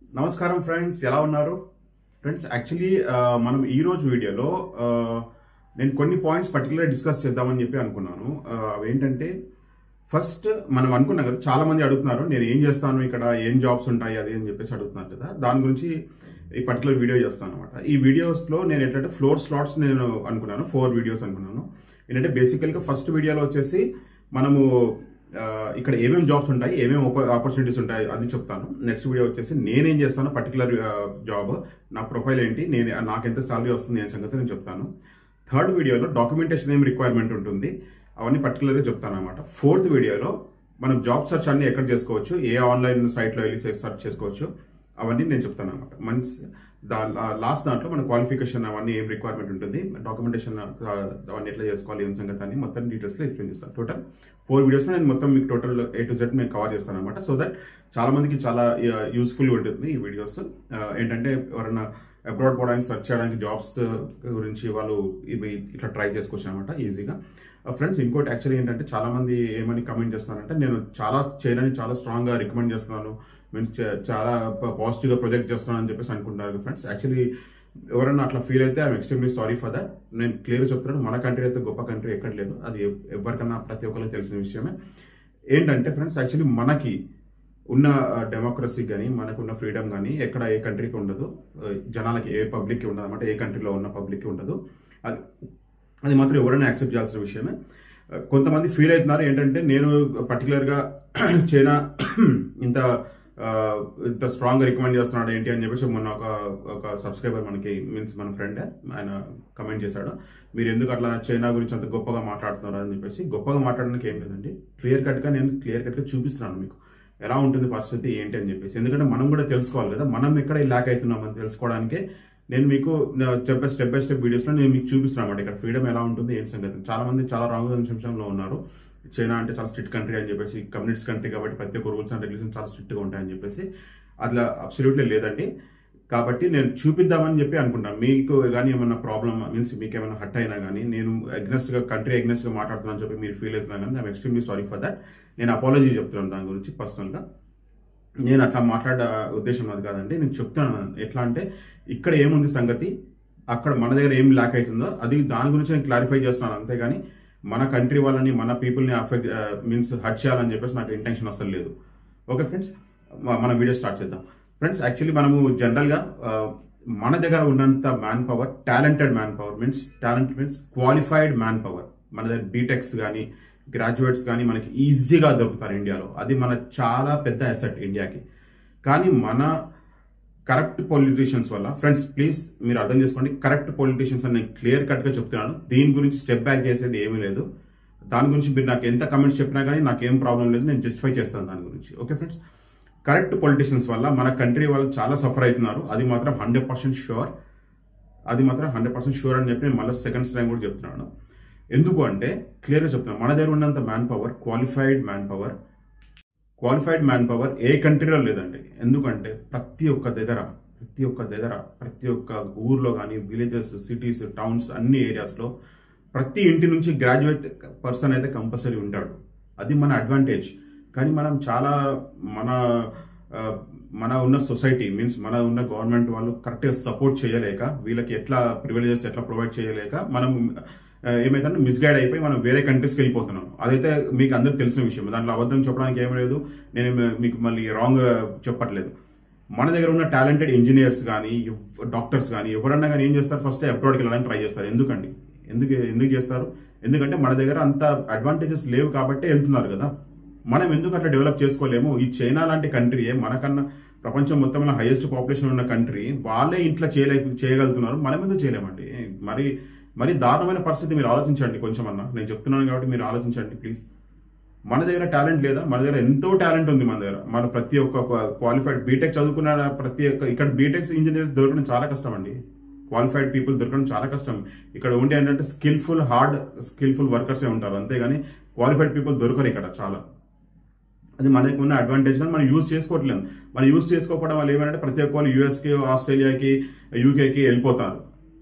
నమస్కారం ఫ్రెండ్స్ ఎలా ఉన్నారు ఫ్రెండ్స్ యాక్చువల్లీ మనం ఈ రోజు వీడియోలో ఆ, నేను కొన్ని పాయింట్స్ పర్టికులర్ డిస్కస్ చేద్దామని చెప్పి అనుకున్నాను ఆ, అవేంటంటే ఫస్ట్ మనం అనుకున్నాం కదా చాలా మంది అడుగుతున్నారు నేను ఏం చేస్తాను ఇక్కడ ఏం జాబ్స్ ఉంటాయి అది అని చెప్పేసి అడుగుతున్నారు కదా దాని గురించి ఈ పర్టికులర్ వీడియో చేస్తాను అనమాట ఈ వీడియోస్ లో నేను ఏంటంటే ఫ్లోర్ స్లాట్స్ నేను అనుకున్నాను ఫోర్ వీడియోస్ అనుకున్నాను ఏంటంటే బేసికల్ గా ఫస్ట్ వీడియోలో వచ్చేసి మనము ఆ, ఇక్కడ ఏమేమి జాబ్స్ ఉంటాయి ఏమేమి ఆపర్చునిటీస్ ఉంటాయి అది చెప్తాను నెక్స్ట్ వీడియో వచ్చేసి నేనేం చేస్తాను పర్టికులర్ జాబ్ నా ప్రొఫైల్ ఏంటి నేను నాకు ఎంత సాలరీ వస్తుంది అనే సంగతి నేను చెప్తాను థర్డ్ వీడియోలో డాక్యుమెంటేషన్ ఏం రిక్వైర్మెంట్ ఉంటుంది అవన్నీ పర్టికులర్గా చెప్తాను అనమాట ఫోర్త్ వీడియోలో మనం జాబ్ సెర్చ్ అన్ని ఎక్కడ చేసుకోవచ్చు ఏ ఆన్లైన్ సైట్లో వెళ్ళి సెర్చ్ చేసుకోవచ్చు అవన్నీ నేను చెప్తాను అనమాట మంచి దా లాస్ట్ దాంట్లో మన క్వాలిఫికేషన్ అవన్నీ ఏం రిక్వైర్మెంట్ ఉంటుంది డాక్యుమెంటేషన్ అవన్నీ ఎట్లా చేసుకోవాలి ఏం సంగతి అని మొత్తం డీటెయిల్స్లో ఎక్స్ప్లెయిన్ చేస్తాను టోటల్ ఫోర్ వీడియోస్లో నేను మొత్తం మీకు టోటల్ ఏ టు జెడ్ నేను కవర్ చేస్తాను అనమాట సో దట్ చాలా మందికి చాలా యూస్ఫుల్ ఉంటుంది ఈ వీడియోస్ ఏంటంటే ఎవరైనా అబ్రాడ్ పోవడానికి సెర్చ్ చేయడానికి జాబ్స్ గురించి వాళ్ళు ఇవి ఇట్లా ట్రై చేసుకోవచ్చు అనమాట ఈజీగా ఫ్రెండ్స్ ఇంకోటి యాక్చువల్లీ ఏంటంటే చాలా మంది ఏమని కమెంట్ చేస్తున్నారంటే నేను చాలా చేయడానికి చాలా స్ట్రాంగ్ గా రికమెండ్ చేస్తున్నాను మీన్స్ చాలా పాజిటివ్ గా ప్రొజెక్ట్ చేస్తున్నాను అని చెప్పేసి అనుకుంటున్నారు ఫ్రెండ్స్ యాక్చువల్లీ ఎవరైనా అట్లా ఫీల్ అయితే I'm extremely sorry for that నేను క్లియర్ చెప్తున్నాను మన కంట్రీ అయితే గొప్ప కంట్రీ ఎక్కడ లేదు అది ఎవ్- ఎవరికన్నా ప్రతి ఒక్కరికి తెలిసిన విషయమే ఏంటంటే ఫ్రెండ్స్ యాక్చువల్లీ మనకి ఉన్న డెమోక్రసీ కానీ మనకున్న ఫ్రీడమ్ కానీ ఎక్కడ ఏ కంట్రీకి ఉండదు ఆ, జనాలకి ఏ పబ్లిక్కి ఉండదు అనమాట ఏ కంట్రీలో ఉన్న పబ్లిక్కి ఉండదు అది అది మాత్రం ఎవరైనా యాక్సెప్ట్ చేయాల్సిన విషయమే ఆ, కొంతమంది ఫీల్ అవుతున్నారు ఏంటంటే నేను పర్టికులర్గా చైనా ఇంత ఆ, ఇంత స్ట్రాంగ్ రికమెండ్ చేస్తున్నాడు ఏంటి అని చెప్పేసి మొన్న ఒక ఒక సబ్స్క్రైబర్ మనకి మీన్స్ మన ఫ్రెండ్ ఆయన కమెంట్ చేశాడు మీరు ఎందుకు అట్లా చైనా గురించి అంత గొప్పగా మాట్లాడుతున్నారు అని చెప్పేసి గొప్పగా మాట్లాడడానికి ఏం లేదండి క్లియర్ కట్గా నేను క్లియర్ కట్గా చూపిస్తున్నాను మీకు ఎలా ఉంటుంది పరిస్థితి ఏంటి అని చెప్పేసి ఎందుకంటే మనం కూడా తెలుసుకోవాలి కదా మనం ఎక్కడ ల్యాక్ అవుతున్నాం అని తెలుసుకోవడానికే నేను మీకు step by step by step వీడియోస్లో నేను మీకు చూపిస్తున్నాను అనమాట ఇక్కడ ఫ్రీడమ్ ఎలా ఉంటుంది ఏం సంగతి చాలా మంది చాలా రాంగ్ నిమిషంలో ఉన్నారు చైనా అంటే చాలా స్ట్రిక్ట్ కంట్రీ అని చెప్పేసి కమ్యూనిస్ట్ కంట్రీ కాబట్టి ప్రతి ఒక్క రూల్స్ అండ్ రెగ్యులేషన్ చాలా స్ట్రిక్ట్గా ఉంటాయని చెప్పేసి అట్లా అబ్సల్యూట్లీ లేదండి కాబట్టి నేను చూపిద్దామని చెప్పి అనుకుంటాను మీకు కానీ ఏమైనా ప్రాబ్లమ్ మీన్స్ మీకు ఏమైనా హట్ అయినా కానీ నేను అగ్నెస్ట్ గా కంట్రీ అగ్నెస్ట్ గా మాట్లాడుతున్నాను చెప్పి మీరు ఫీల్ అవుతున్నా కానీ I'm extremely sorry for that నేను అపాలజీ చెప్తున్నాను దాని గురించి పర్సనల్ గా నేను అట్లా మాట్లాడే ఉద్దేశం అది కాదండి నేను చెప్తున్నాను ఎట్లా అంటే ఇక్కడ ఏముంది సంగతి అక్కడ మన దగ్గర ఏం ల్యాక్ అవుతుందో అది దాని గురించి నేను క్లారిఫై చేస్తున్నాను అంతేగాని మన కంట్రీ వాళ్ళని మన పీపుల్ని అఫెక్ట్ మీన్స్ హట్ చేయాలని చెప్పేసి నాకు ఇంటెన్షన్ అసలు లేదు ఓకే ఫ్రెండ్స్ మన వీడియో స్టార్ట్ చేద్దాం ఫ్రెండ్స్ యాక్చువల్లీ మనము జనరల్గా మన దగ్గర ఉన్నంత man power talented man power means talent means qualified man power మన దగ్గర బీటెక్స్ కానీ గ్రాడ్యుయేట్స్ కానీ మనకి ఈజీగా దొరుకుతారు ఇండియాలో అది మన చాలా పెద్ద అసెట్ ఇండియాకి కానీ మన కరెక్ట్ పొలిటీషియన్స్ వల్ల ఫ్రెండ్స్ ప్లీజ్ మీరు అర్థం చేసుకోండి కరెక్ట్ పొలిటీషియన్స్ అని నేను క్లియర్ కట్ గా చెప్తున్నాను దీని గురించి స్టెప్ బ్యాక్ చేసేది ఏమీ లేదు దాని గురించి మీరు నాకు ఎంత కమెంట్స్ చెప్పినా కానీ నాకు ఏం ప్రాబ్లం లేదు నేను జస్టిఫై చేస్తాను దాని గురించి ఓకే ఫ్రెండ్స్ కరెక్ట్ పొలిటీషియన్స్ వల్ల మన కంట్రీ వాళ్ళు చాలా సఫర్ అవుతున్నారు అది మాత్రం హండ్రెడ్ పర్సెంట్ షూర్ అది మాత్రం హండ్రెడ్ పర్సెంట్ షూర్ అని చెప్పి నేను మళ్ళీ సెకండ్స్ టైం కూడా చెప్తున్నాను ఎందుకు అంటే క్లియర్గా చెప్తున్నాను మన దగ్గర ఉన్నంత man power qualified man power qualified man power ఏ కంట్రీలో లేదండి ఎందుకంటే ప్రతి ఒక్క దగ్గర ప్రతి ఒక్క దగ్గర ప్రతి ఒక్క ఊర్లో కానీ విలేజెస్ సిటీస్ టౌన్స్ అన్ని ఏరియాస్లో ప్రతి ఇంటి నుంచి గ్రాడ్యుయేట్ పర్సన్ అయితే కంపల్సరీ ఉంటాడు అది మన అడ్వాంటేజ్ కానీ మనం చాలా మన ఆ, మన ఉన్న సొసైటీ మీన్స్ మన ఉన్న గవర్నమెంట్ వాళ్ళు కరెక్ట్గా సపోర్ట్ చేయలేక వీళ్ళకి ఎట్లా ప్రివిలేజెస్ ఎట్లా ప్రొవైడ్ చేయలేక మనం ఆ, ఏమైతే మిస్గైడ్ అయిపోయి మనం వేరే కంట్రీస్కి వెళ్ళిపోతున్నాం అదైతే మీకు అందరికి తెలిసిన విషయం దాంట్లో అబద్ధం చెప్పడానికి ఏం లేదు నేను మీకు మళ్ళీ రాంగ్ చెప్పట్లేదు మన దగ్గర ఉన్న టాలెంటెడ్ ఇంజనీర్స్ కానీ డాక్టర్స్ కానీ ఎవరన్నా కానీ ఏం చేస్తారు ఫస్ట్ అబ్రాడ్కి వెళ్ళడానికి ట్రై చేస్తారు ఎందుకండి ఎందుకు ఎందుకు చేస్తారు ఎందుకంటే మన దగ్గర అంత అడ్వాంటేజెస్ లేవు కాబట్టి వెళ్తున్నారు కదా మనం ఎందుకు అట్లా డెవలప్ చేసుకోలేము ఈ చైనా లాంటి కంట్రీ మనకన్నా ప్రపంచం మొత్తంలో హైయెస్ట్ పాపులేషన్ ఉన్న కంట్రీ వాళ్ళే ఇంట్లో చేయలే చేయగలుగుతున్నారు మనం ఎందుకు చేయలేమండి మరి మరి దారుణమైన పరిస్థితి మీరు ఆలోచించండి కొంచెం అన్న నేను చెప్తున్నాను కాబట్టి మీరు ఆలోచించండి ప్లీజ్ మన దగ్గర టాలెంట్ లేదా మన దగ్గర ఎంతో టాలెంట్ ఉంది మన దగ్గర మన ప్రతి ఒక్క క్వాలిఫైడ్ బీటెక్ చదువుకున్న ప్రతి ఒక్క ఇక్కడ బీటెక్ ఇంజనీర్స్ దొరకడం చాలా కష్టం అండి క్వాలిఫైడ్ పీపుల్ దొరకడం చాలా కష్టం ఇక్కడ ఉండే ఏంటంటే స్కిల్ఫుల్ హార్డ్ స్కిల్ఫుల్ వర్కర్సే ఉంటారు అంతేగాని క్వాలిఫైడ్ పీపుల్ దొరకరు ఇక్కడ చాలా అది మనకు ఉన్న అడ్వాంటేజ్ కానీ మనం యూజ్ చేసుకోవట్లేదు మనం యూజ్ చేసుకోకపోవడం వల్ల ఏమంటే ప్రతి ఒక్క వాళ్ళు యూఎస్కి ఆస్ట్రేలియాకి యూకేకి వెళ్ళిపోతారు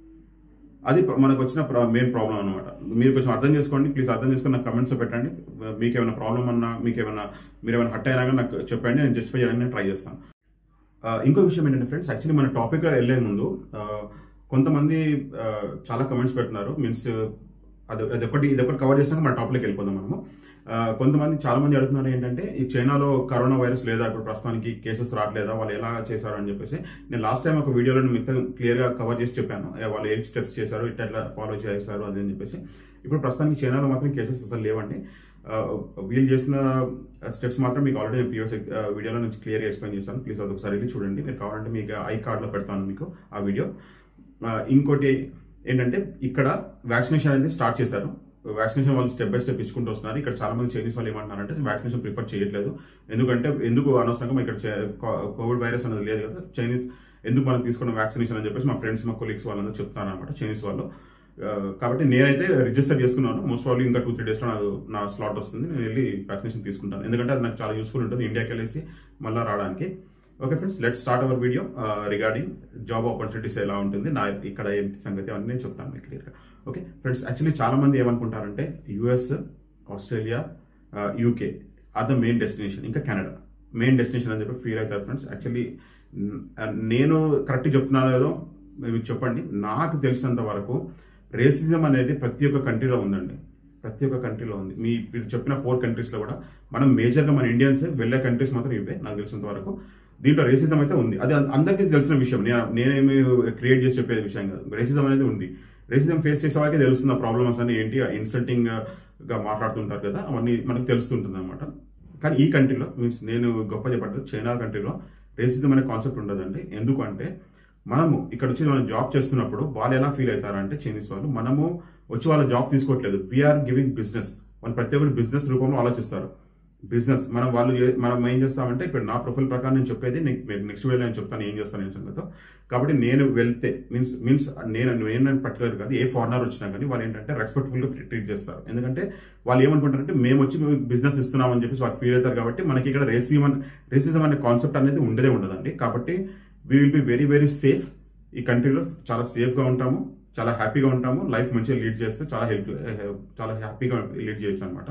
అది ప్ర- మనకు వచ్చిన మెయిన్ ప్రాబ్లం అనమాట మీరు కొంచెం అర్థం చేసుకోండి ప్లీజ్ అర్థం చేసుకుని నాకు comments లో పెట్టండి మీకు ఏమైనా ప్రాబ్లం అన్నా మీకు ఏమైనా మీరు ఏమైనా హట్ అయినా కానీ నాకు చెప్పండి నేను జస్టిఫై చేయడానికి నేను ట్రై చేస్తాను ఆ, ఇంకో విషయం ఏంటంటే ఫ్రెండ్స్ యాక్చువల్లీ మన టాపిక్ వెళ్ళే ముందు ఆ, కొంతమంది ఆ, చాలా కమెంట్స్ పెడుతున్నారు మీన్స్ అది అదొకటి ఇదొకటి కవర్ చేసాక మన టాపిక్కి వెళ్ళిపోదాం మనము ఆ, కొంతమంది చాలా మంది అడుగుతున్నారు ఏంటంటే ఈ చైనాలో కరోనా వైరస్ లేదా ఇప్పుడు ప్రస్తుతానికి కేసెస్ రావట్లేదా వాళ్ళు ఎలా చేశారు అని చెప్పేసి నేను లాస్ట్ టైం ఒక వీడియోలో మిగతా క్లియర్ గా కవర్ చేసి చెప్పాను ఏ, వాళ్ళు ఏం స్టెప్స్ చేశారు ఇట్లా ఎట్లా ఫాలో చేశారు అది అని చెప్పేసి ఇప్పుడు ప్రస్తుతానికి చైనాలో మాత్రం కేసెస్ అసలు లేవండి ఆ, వీళ్ళు చేసిన స్టెప్స్ మాత్రం మీకు ఆల్రెడీ నేను ప్రీవియస్ వీడియోలో నుంచి క్లియర్గా ఎక్స్ప్లెయిన్ చేశాను ప్లీజ్ అది ఒకసారి వెళ్ళి చూడండి మీరు కావాలంటే మీకు ఐ కార్డ్లో పెడతాను మీకు ఆ వీడియో ఆ, ఇంకోటి ఏంటంటే ఇక్కడ వ్యాక్సినేషన్ అనేది స్టార్ట్ చేశారు వ్యాక్సినేషన్ వాళ్ళు స్టెప్ బై స్టెప్ ఇచ్చుకుంటూ వస్తున్నారు ఇక్కడ చాలా మంది చైనీస్ వాళ్ళు ఏమంటున్నారంటే వ్యాక్సినేషన్ ప్రిఫర్ చేయట్లేదు ఎందుకంటే ఎందుకు అనవసరంగా మా ఇక్కడ చే- కో- కోవిడ్ వైరస్ అనేది లేదు కదా చైనీస్ ఎందుకు మనం తీసుకున్న వ్యాక్సినేషన్ అని చెప్పేసి మా ఫ్రెండ్స్ మా కొలీగ్స్ వాళ్ళందరూ చెప్తాను అనమాట చైనీస్ వాళ్ళు ఆ, కాబట్టి నేనైతే రిజిస్టర్ చేసుకున్నాను మోస్ట్ ప్రాబ్లీ ఇంకా టూ త్రీ డేస్లో నాకు నా స్లాట్ వస్తుంది నేను వెళ్ళి వ్యాక్సినేషన్ తీసుకుంటాను ఎందుకంటే అది నాకు చాలా యూస్ఫుల్ ఉంటుంది ఇండియాకి వెళ్ళేసి మళ్ళీ రావడానికి okay friends let start our video regarding job opportunities ఎలా ఉంటుంది నా ఇక్కడ ఏంటి సంగతి అవన్నీ నేను చెప్తాను మీకు క్లియర్గా ఓకే ఫ్రెండ్స్ యాక్చువల్లీ చాలా మంది ఏమనుకుంటారంటే US Australia UK are the main destination ఇంకా కెనడా మెయిన్ డెస్టినేషన్ అని చెప్పి ఫీల్ అవుతారు ఫ్రెండ్స్ యాక్చువల్లీ నేను కరెక్ట్ చెప్తున్నాను లేదో మీకు చెప్పండి నాకు తెలిసినంత వరకు రేసిజం అనేది ప్రతి ఒక్క కంట్రీలో ఉందండి ప్రతి ఒక్క కంట్రీలో ఉంది మీ మీరు చెప్పిన ఫోర్ కంట్రీస్లో కూడా మనం మేజర్గా మన ఇండియన్స్ వెళ్ళే కంట్రీస్ మాత్రం ఇవే నాకు తెలిసినంత వరకు దీంట్లో రేసిజం అయితే ఉంది అది అందరికీ తెలిసిన విషయం నేను నేనేమి క్రియేట్ చేసి చెప్పేది విషయం కాదు రేసిజం అనేది ఉంది రేసిజం ఫేస్ చేసే వాళ్ళకి తెలుస్తుంది ఆ ప్రాబ్లమ్స్ అని ఏంటి ఇన్సల్టింగ్ గా మాట్లాడుతుంటారు కదా అవన్నీ మనకు తెలుస్తుంటుంది అనమాట కానీ ఈ కంట్రీలో మీన్స్ నేను గొప్ప చెప్పట్లేదు చైనా కంట్రీలో రేసిజం అనే కాన్సెప్ట్ ఉండదండి ఎందుకు అంటే మనము ఇక్కడ వచ్చి మనం జాబ్ చేస్తున్నప్పుడు వాళ్ళు ఎలా ఫీల్ అవుతారంటే చైనీస్ వాళ్ళు మనము వచ్చి వాళ్ళ జాబ్ తీసుకోవట్లేదు వీఆర్ గివింగ్ బిజినెస్ వాళ్ళు ప్రతి ఒక్కరు బిజినెస్ రూపంలో ఆలోచిస్తారు బిజినెస్ మనం వాళ్ళు ఏ- మనం ఏం చేస్తామంటే ఇప్పుడు నా ప్రొఫైల్ ప్రకారం నేను చెప్పేది నెక్స్ట్ వేలో నేను చెప్తాను ఏం చేస్తాను నేను సంగతో కాబట్టి నేను వెళ్తే మీన్స్ మీన్స్ నేను నేను పర్టికులర్ కాదు ఏ ఫారినర్ వచ్చినా కానీ వాళ్ళు ఏంటంటే రెస్పెక్ట్ఫుల్ గా ట్రీట్ చేస్తారు ఎందుకంటే వాళ్ళు ఏమనుకుంటారంటే మేము వచ్చి మేము బిజినెస్ ఇస్తున్నాం అని చెప్పేసి వాళ్ళు ఫీల్ అవుతారు కాబట్టి మనకి ఇక్కడ రేసిజం రేసిజం అనే కాన్సెప్ట్ అనేది ఉండదే ఉండదండి కాబట్టి we will be very very safe ఈ కంట్రీలో చాలా సేఫ్ గా ఉంటాము చాలా హ్యాపీగా ఉంటాము లైఫ్ మంచిగా లీడ్ చేస్తే చాలా హెల్ప్ చాలా హ్యాపీగా లీడ్ చేయొచ్చు అనమాట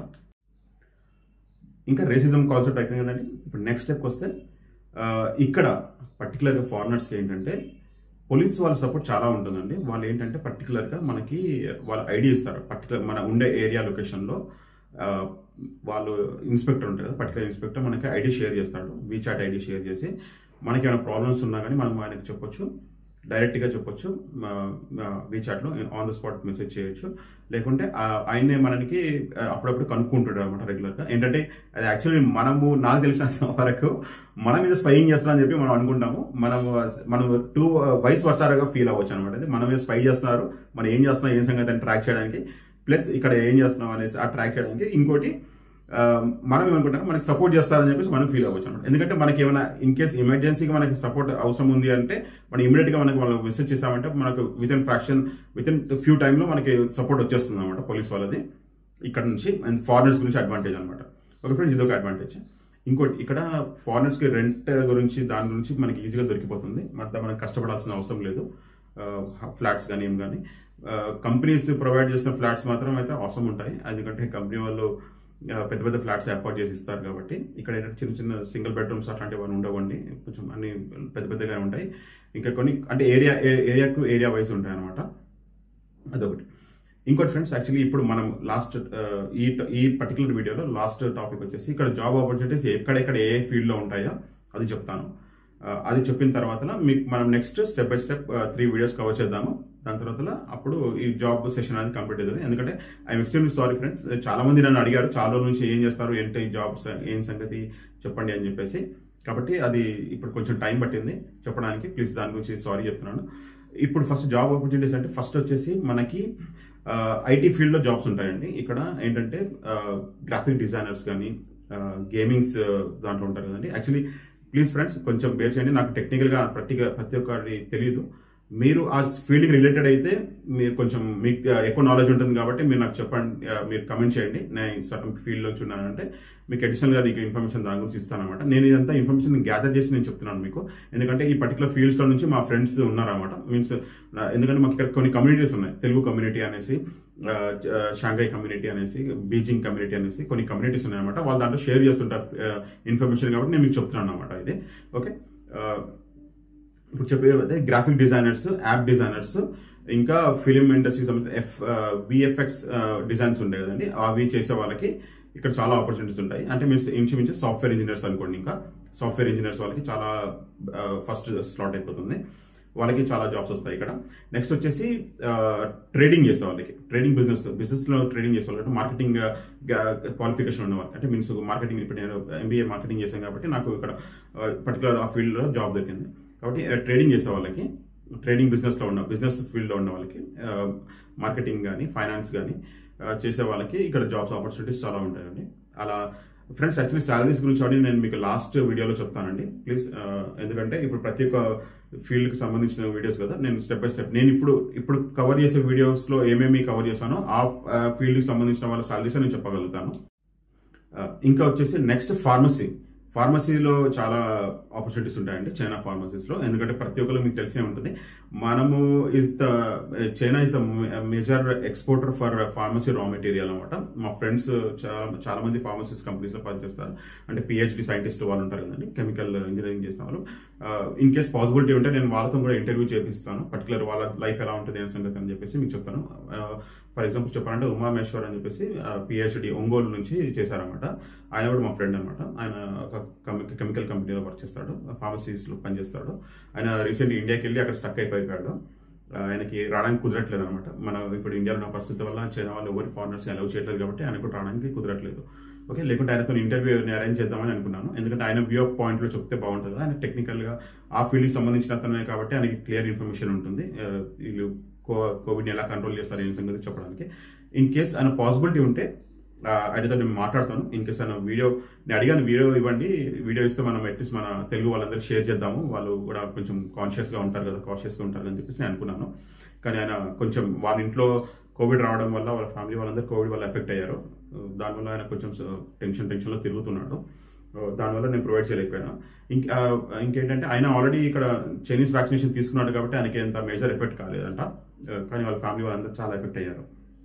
ఇంకా రేసిజం కాన్సెప్ట్ అయిపోయింది కదండి ఇప్పుడు నెక్స్ట్ స్టెప్కి వస్తే ఆ, ఇక్కడ పర్టికులర్గా ఫారినర్స్కి ఏంటంటే పోలీస్ వాళ్ళ సపోర్ట్ చాలా ఉంటుందండి వాళ్ళు ఏంటంటే పర్టికులర్గా మనకి వాళ్ళ ఐడి ఇస్తారు పర్టికులర్ మన ఉండే ఏరియా లొకేషన్లో ఆ, వాళ్ళు ఇన్స్పెక్టర్ ఉంటారు కదా పర్టికులర్ ఇన్స్పెక్టర్ మనకి ఐడి షేర్ చేస్తాడు వీచాట్ ఐడి షేర్ చేసి మనకి ఏమైనా ప్రాబ్లమ్స్ ఉన్నా కానీ మనం ఆయనకి చెప్పొచ్చు డైరెక్ట్గా చెప్పొచ్చు వీచాట్లో ఆన్ ద స్పాట్ మెసేజ్ చేయొచ్చు లేకుంటే ఆ- ఆయన్నే మనకి ఆ, అప్పుడప్పుడు కనుక్కుంటాడు అనమాట రెగ్యులర్గా ఏంటంటే అది యాక్చువల్లీ మనము నాకు తెలిసినంత వరకు మన మీద స్పైయింగ్ చేస్తున్నారని చెప్పి మనం అనుకుంటాము మనము మనం టూ వైస్ వర్సారుగా ఫీల్ అవ్వచ్చు అనమాట అది మన మీద స్పై చేస్తున్నారు మనం ఏం చేస్తున్నాం ఏం సంగతి అని ట్రాక్ చేయడానికి ప్లస్ ఇక్కడ ఏం చేస్తున్నాం అనేసి ఆ ట్రాక్ చేయడానికి ఇంకోటి ఆ, మనం ఏమనుకుంటాం మనకి సపోర్ట్ చేస్తారని చెప్పేసి మనం ఫీల్ అవ్వచ్చు అనమాట ఎందుకంటే మనకి ఏమైనా ఇన్ కేస్ ఎమర్జెన్సీగా మనకి సపోర్ట్ అవసరం ఉంది అంటే మనం ఇమీడియట్ గా మనకి వాళ్ళు మెసేజ్ చేస్తామంటే మనకు within fraction within few టైంలో మనకి సపోర్ట్ వచ్చేస్తుంది అనమాట పోలీస్ వాళ్ళది ఇక్కడ నుంచి అండ్ ఫారినర్స్ గురించి అడ్వాంటేజ్ అనమాట ఒక ఫ్రెండ్స్ ఇదొక అడ్వాంటేజ్ ఇంకోటి ఇక్కడ ఫారినర్స్ కి రెంట్ గురించి దాని గురించి మనకి ఈజీగా దొరికిపోతుంది మరి మనకి కష్టపడాల్సిన అవసరం లేదు ఫ్లాట్స్ కానీ ఏం కానీ కంపెనీస్ ప్రొవైడ్ చేసిన ఫ్లాట్స్ మాత్రం అయితే అవసరం ఉంటాయి ఎందుకంటే కంపెనీ వాళ్ళు ఆ, పెద్ద పెద్ద ఫ్లాట్స్ ఏర్పాటు చేసి ఇస్తారు కాబట్టి ఇక్కడ ఏంటంటే చిన్న చిన్న సింగిల్ బెడ్రూమ్స్ అట్లాంటివి ఏమైనా ఉండవండి కొంచెం అన్ని పెద్ద పెద్దగా ఉంటాయి ఇంకా కొన్ని అంటే ఏరియా ఏరియాకు ఏరియా వైజ్ ఉంటాయి అనమాట అదొకటి ఇంకోటి ఫ్రెండ్స్ యాక్చువల్లీ ఇప్పుడు మనం లాస్ట్ ఈ ఈ పర్టికులర్ వీడియోలో లాస్ట్ టాపిక్ వచ్చేసి ఇక్కడ జాబ్ ఆపర్చునిటీస్ ఎక్కడెక్కడ ఏ ఫీల్డ్లో ఉంటాయో అది చెప్తాను ఆ, అది చెప్పిన తర్వాత మీకు మనం next step by step three videos cover చేద్దాము దాని తర్వాత అప్పుడు ఈ జాబ్ సెషన్ అనేది కంప్లీట్ అవుతుంది ఎందుకంటే ఐఎమ్ ఎక్స్ట్రీమ్లీ సారీ ఫ్రెండ్స్ చాలా మంది నన్ను అడిగారు చాలా రోజుల నుంచి ఏం చేస్తారు ఏంటి ఈ జాబ్ ఏం సంగతి చెప్పండి అని చెప్పేసి కాబట్టి అది ఇప్పుడు కొంచెం టైం పట్టింది చెప్పడానికి ప్లీజ్ దాని గురించి సారీ చెప్తున్నాను ఇప్పుడు ఫస్ట్ జాబ్ ఆపర్చునిటీస్ అంటే ఫస్ట్ వచ్చేసి మనకి ఐటీ ఫీల్డ్లో జాబ్స్ ఉంటాయండి ఇక్కడ ఏంటంటే గ్రాఫిక్ డిజైనర్స్ కానీ గేమింగ్స్ దాంట్లో ఉంటారు కదండి యాక్చువల్లీ ప్లీజ్ ఫ్రెండ్స్ కొంచెం బేర్ చేయండి నాకు టెక్నికల్గా ప్రతి ప్రతి ఒక్కటి తెలియదు మీరు ఆ ఫీల్డ్కి రిలేటెడ్ అయితే మీరు కొంచెం మీకు ఎక్కువ నాలెడ్జ్ ఉంటుంది కాబట్టి మీరు నాకు చెప్పండి ఆ, మీరు కమెంట్ చేయండి నేను సర్టన్ ఫీల్డ్ నుంచి ఉన్నానంటే మీకు అడిషనల్గా నీకు ఇన్ఫర్మేషన్ దాని గురించి ఇస్తానమాట నేను ఇదంతా ఇన్ఫర్మేషన్ గ్యాదర్ చేసి నేను చెప్తున్నాను మీకు ఎందుకంటే ఈ పర్టికులర్ ఫీల్డ్స్లో నుంచి మా ఫ్రెండ్స్ ఉన్నారన్నమాట మీన్స్ ఎందుకంటే మాకు ఇక్కడ కొన్ని కమ్యూనిటీస్ ఉన్నాయి తెలుగు కమ్యూనిటీ అనేసి ఆ, ఆ, షాంఘై కమ్యూనిటీ అనేసి బీజింగ్ కమ్యూనిటీ అనేసి కొన్ని కమ్యూనిటీస్ ఉన్నాయన్నమాట వాళ్ళు దాంట్లో షేర్ చేస్తుంటారు ఇన్ఫర్మేషన్ కాబట్టి నేను మీకు చెప్తున్నాను అనమాట ఇది ఓకే ఇప్పుడు చెప్పేది గ్రాఫిక్ డిజైనర్స్ యాప్ డిజైనర్స్ ఇంకా ఫిలిం ఇండస్ట్రీకి సంబంధించిన ఎఫ్ విఎఫ్ఎక్స్ డిజైన్స్ ఉంటాయి కదండి అవి చేసే వాళ్ళకి ఇక్కడ చాలా ఆపర్చునిటీస్ ఉంటాయి అంటే మీన్స్ ఇంచుమించు సాఫ్ట్వేర్ ఇంజనీర్స్ అనుకోండి ఇంకా సాఫ్ట్వేర్ ఇంజనీర్స్ వాళ్ళకి చాలా ఫస్ట్ స్లాట్ అయిపోతుంది వాళ్ళకి చాలా జాబ్స్ వస్తాయి ఇక్కడ నెక్స్ట్ వచ్చేసి ట్రేడింగ్ చేసే వాళ్ళకి ట్రేడింగ్ బిజినెస్ బిజినెస్ లో ట్రేడింగ్ చేసే వాళ్ళకి మార్కెటింగ్ క్వాలిఫికేషన్ ఉన్న వాళ్ళకి అంటే మీన్స్ మార్కెటింగ్ ఇప్పుడు నేను ఎంబీఏ మార్కెటింగ్ చేశాను కాబట్టి నాకు ఇక్కడ పర్టికులర్ ఆ ఫీల్డ్ లో జాబ్ దొరికింది కాబట్టి ట్రేడింగ్ చేసే వాళ్ళకి ట్రేడింగ్ బిజినెస్ లో ఉన్న బిజినెస్ ఫీల్డ్ లో ఉన్న వాళ్ళకి మార్కెటింగ్ కానీ ఫైనాన్స్ కానీ చేసే వాళ్ళకి ఇక్కడ జాబ్స్ ఆపర్చునిటీస్ చాలా ఉంటాయండి అలా ఫ్రెండ్స్ యాక్చువల్లీ సాలరీస్ గురించి ఆడి నేను మీకు లాస్ట్ వీడియోలో చెప్తానండి ప్లీజ్ ఎందుకంటే ఇప్పుడు ప్రతి ఒక్క ఫీల్డ్కి సంబంధించిన వీడియోస్ కదా నేను స్టెప్ బై స్టెప్ నేను ఇప్పుడు ఇప్పుడు కవర్ చేసే వీడియోస్లో ఏమేమి కవర్ చేశానో ఆ ఫీల్డ్కి సంబంధించిన వాళ్ళ సాలరీస్ నేను చెప్పగలుగుతాను ఇంకా వచ్చేసి నెక్స్ట్ ఫార్మసీ ఫార్మసీలో చాలా ఆపర్చునిటీస్ ఉంటాయండి చైనా ఫార్మసీస్లో ఎందుకంటే ప్రతి ఒక్కరు మీకు తెలిసే ఉంటుంది మనము is the China is the major exporter for pharmacy raw material అనమాట మా ఫ్రెండ్స్ చాలా చాలా మంది ఫార్మసీస్ కంపెనీస్లో పనిచేస్తారు అంటే పిహెచ్డి సైంటిస్ట్ వాళ్ళు ఉంటారు కదండి కెమికల్ ఇంజనీరింగ్ చేసిన వాళ్ళు ఇన్ కేస్ పాసిబిలిటీ ఉంటే నేను వాళ్ళతో కూడా ఇంటర్వ్యూ చేపిస్తాను పర్టికులర్ వాళ్ళ లైఫ్ ఎలా ఉంటుంది అనే సంగతి అని చెప్పేసి మీకు చెప్తాను ఫర్ ఎగ్జాంపుల్ చెప్పాలంటే ఉమామేశ్వర్ అని చెప్పేసి పిహెచ్డి ఒంగోలు నుంచి చేశారనమాట ఆయన కూడా మా ఫ్రెండ్ అనమాట ఆయన ఒక కెమికల్ కంపెనీలో వర్క్ చేస్తాడు ఫార్మసీస్లో పనిచేస్తాడు ఆయన రీసెంట్ ఇండియాకి వెళ్ళి అక్కడ స్టక్ అయిపోయాడు ఆయనకి రావడానికి కుదరట్లేదు అనమాట మన ఇప్పుడు ఇండియాలో ఉన్న పరిస్థితి వల్ల చైనా వాళ్ళు ఎవరి ఫారినర్స్ అలౌ చేయట్లేదు కాబట్టి ఆయన కూడా రావడానికి కుదరట్లేదు ఓకే లేకుంటే ఆయనతో ఇంటర్వ్యూ అరేంజ్ చేద్దామని అనుకున్నాను ఎందుకంటే ఆయన వ్యూ ఆఫ్ పాయింట్లో చెప్తే బాగుంటుంది ఆయన టెక్నికల్గా ఆ ఫీల్డ్కి సంబంధించిన అతనే కాబట్టి ఆయనకి క్లియర్ ఇన్ఫర్మేషన్ ఉంటుంది వీళ్ళు కోవిడ్ని ఎలా కంట్రోల్ చేస్తారు అనే సంగతి చెప్పడానికి ఇన్ కేస్ ఆయన పాసిబిలిటీ ఉంటే ఆయనతో నేను మాట్లాడతాను ఇన్ కేస్ ఆయన వీడియో నేను అడిగాను వీడియో ఇవ్వండి వీడియో ఇస్తే మనం అట్లీస్ట్ మన తెలుగు వాళ్ళందరూ షేర్ చేద్దాము వాళ్ళు కూడా కొంచెం కాన్షియస్గా ఉంటారు కదా కాన్షియస్గా ఉంటారు అని చెప్పేసి నేను అనుకున్నాను కానీ ఆయన కొంచెం వాళ్ళ ఇంట్లో కోవిడ్ రావడం వల్ల వాళ్ళ ఫ్యామిలీ వాళ్ళందరూ కోవిడ్ వల్ల ఎఫెక్ట్ అయ్యారు దానివల్ల ఆయన కొంచెం టెన్షన్ టెన్షన్లో తిరుగుతున్నాడు దానివల్ల నేను ప్రొవైడ్ చేయలేకపోయాను ఇంకా ఇంకేంటంటే ఆయన ఆల్రెడీ ఇక్కడ చైనీస్ వ్యాక్సినేషన్ తీసుకున్నాడు కాబట్టి ఆయనకి ఎంత మేజర్ ఎఫెక్ట్ కాలేదంట కానీ వాళ్ళ ఫ్యామిలీ వాళ్ళందరూ చాలా ఎఫెక్ట్ అయ్యారు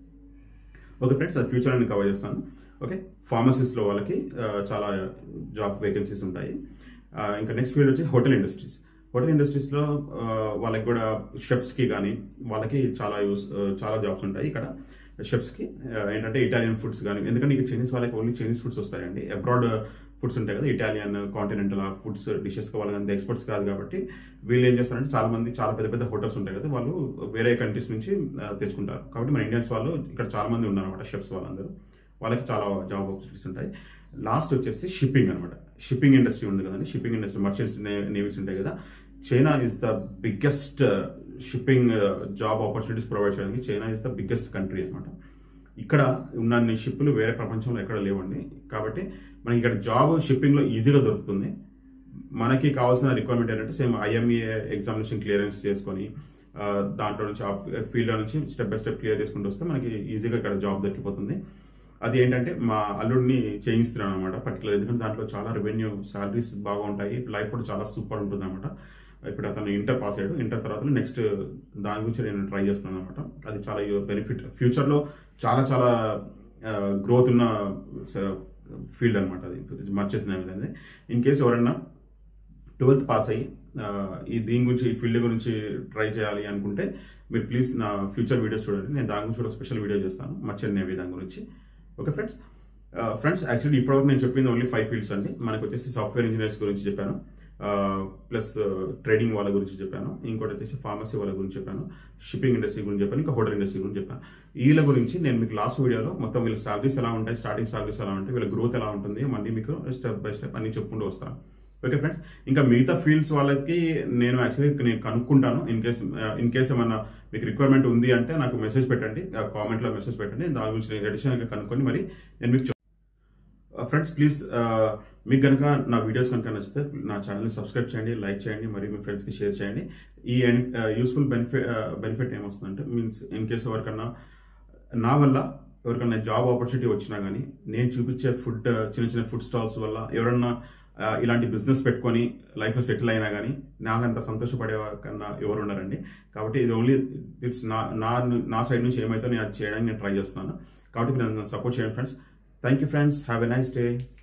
ఓకే ఫ్రెండ్స్ అది ఫ్యూచర్ నేను కవర్ చేస్తాను ఓకే ఫార్మసీస్లో వాళ్ళకి చాలా జాబ్ వేకెన్సీస్ ఉంటాయి ఇంకా నెక్స్ట్ ఫీల్డ్ వచ్చి హోటల్ ఇండస్ట్రీస్ హోటల్ ఇండస్ట్రీస్లో వాళ్ళకి కూడా షెఫ్స్కి కానీ వాళ్ళకి చాలా యూస్ చాలా జాబ్స్ ఉంటాయి ఇక్కడ షెఫ్స్కి ఏంటంటే ఇటాలియన్ ఫుడ్స్ కానీ ఎందుకంటే ఇక చైనీస్ వాళ్ళకి ఓన్లీ చైనీస్ ఫుడ్స్ వస్తాయండి అబ్రాడ్ ఫుడ్స్ ఉంటాయి కదా ఇటాలియన్ కాంటినెంటల్ ఫుడ్స్ డిషెస్ వాళ్ళకి అంత ఎక్స్పర్ట్స్ కాదు కాబట్టి వీళ్ళు ఏం చేస్తారంటే చాలా మంది చాలా పెద్ద పెద్ద హోటల్స్ ఉంటాయి కదా వాళ్ళు వేరే కంట్రీస్ నుంచి తెచ్చుకుంటారు కాబట్టి మన ఇండియన్స్ వాళ్ళు ఇక్కడ చాలా మంది ఉన్నారు అనమాట షెఫ్స్ వాళ్ళందరూ వాళ్ళకి చాలా జాబ్ ఆపర్చునిటీస్ ఉంటాయి లాస్ట్ వచ్చేసి షిప్పింగ్ అనమాట షిప్పింగ్ ఇండస్ట్రీ ఉంది కదండి షిప్పింగ్ ఇండస్ట్రీ మర్చెంట్స్ నేవీస్ ఉంటాయి కదా China is the biggest shipping job opportunities provide చేయడానికి China is the biggest country అనమాట ఇక్కడ ఉన్న షిప్పులు వేరే ప్రపంచంలో ఎక్కడ లేవండి కాబట్టి మనకి ఇక్కడ జాబ్ షిప్పింగ్లో ఈజీగా దొరుకుతుంది మనకి కావాల్సిన రిక్వైర్మెంట్ ఏంటంటే సేమ్ ఐఎంఈఏ ఎగ్జామినేషన్ క్లియరెన్స్ చేసుకొని దాంట్లో నుంచి ఆ ఫీల్డ్ నుంచి స్టెప్ బై స్టెప్ క్లియర్ చేసుకుంటూ వస్తే మనకి ఈజీగా ఇక్కడ జాబ్ దొరికిపోతుంది అది ఏంటంటే మా అల్లుడిని చేయిస్తున్నాను అనమాట పర్టికులర్ ఎందుకంటే దాంట్లో చాలా రెవెన్యూ సాలరీస్ బాగుంటాయి లైఫ్ కూడా చాలా సూపర్ ఉంటుంది అనమాట ఇప్పుడు అతను ఇంటర్ పాస్ అయ్యాడు ఇంటర్ తర్వాత నెక్స్ట్ దాని గురించి నేను ట్రై చేస్తున్నాను అనమాట అది చాలా బెనిఫిట్ ఫ్యూచర్లో చాలా చాలా గ్రోత్ ఉన్న ఫీల్డ్ అనమాట అది మర్చేసిన అనేది ఇన్ కేసు ఎవరన్నా ట్వెల్త్ పాస్ అయ్యి ఈ దీని గురించి ఈ ఫీల్డ్ గురించి ట్రై చేయాలి అనుకుంటే మీరు ప్లీజ్ నా ఫ్యూచర్ వీడియోస్ చూడండి నేను దాని గురించి కూడా స్పెషల్ వీడియో చేస్తాను మర్చెంట్ నేవీ దాని గురించి ఓకే ఫ్రెండ్స్ ఫ్రెండ్స్ యాక్చువల్లీ ఇప్పటివరకు నేను చెప్పింది ఓన్లీ ఫైవ్ ఫీల్డ్స్ అండి మనకు వచ్చేసి సాఫ్ట్వేర్ ఇంజనీర్స్ గురించి చెప్పాను ప్లస్ ట్రేడింగ్ వాళ్ళ గురించి చెప్పాను ఇంకోటి వచ్చేసి ఫార్మసీ వాళ్ళ గురించి చెప్పాను షిప్పింగ్ ఇండస్ట్రీ గురించి చెప్పాను ఇంకా హోటల్ ఇండస్ట్రీ గురించి చెప్పాను వీళ్ళ గురించి నేను మీకు లాస్ట్ వీడియోలో మొత్తం వీళ్ళ సాలరీస్ ఎలా ఉంటాయి స్టార్టింగ్ సాలరీస్ ఎలా ఉంటాయి వీళ్ళ గ్రోత్ ఎలా ఉంటుంది మళ్ళీ మీకు స్టెప్ బై స్టెప్ అన్ని చెప్పుకుంటూ వస్తాను ఓకే ఫ్రెండ్స్ ఇంకా మిగతా ఫీల్డ్స్ వాళ్ళకి నేను యాక్చువల్లీ నేను కనుక్కుంటాను ఇన్ కేస్ ఇన్ కేస్ ఏమన్నా మీకు రిక్వైర్మెంట్ ఉంది అంటే నాకు మెసేజ్ పెట్టండి కామెంట్లో మెసేజ్ పెట్టండి దాని గురించి నేను అడిషనల్గా కనుక్కొని మరి నేను మీకు ఫ్రెండ్స్ ప్లీజ్ మీకు కనుక నా వీడియోస్ కనుక నచ్చితే నా ఛానల్ని సబ్స్క్రైబ్ చేయండి లైక్ చేయండి మరియు మీ ఫ్రెండ్స్కి షేర్ చేయండి ఈ యూస్ఫుల్ బెనిఫిట్ బెనిఫిట్ ఏమొస్తుందంటే మీన్స్ ఇన్ కేస్ ఎవరికన్నా నా వల్ల ఎవరికన్నా జాబ్ ఆపర్చునిటీ వచ్చినా కానీ నేను చూపించే ఫుడ్ చిన్న చిన్న ఫుడ్ స్టాల్స్ వల్ల ఎవరన్నా ఇలాంటి బిజినెస్ పెట్టుకొని లైఫ్లో సెటిల్ అయినా కానీ నాకంత సంతోషపడే కన్నా ఎవరు ఉన్నారండి కాబట్టి ఇది ఓన్లీ ఇట్స్ నా నా నా సైడ్ నుంచి ఏమైతే నేను అది చేయడానికి నేను ట్రై చేస్తున్నాను కాబట్టి మీరు నన్ను సపోర్ట్ చేయండి friends thank you friends have a nice day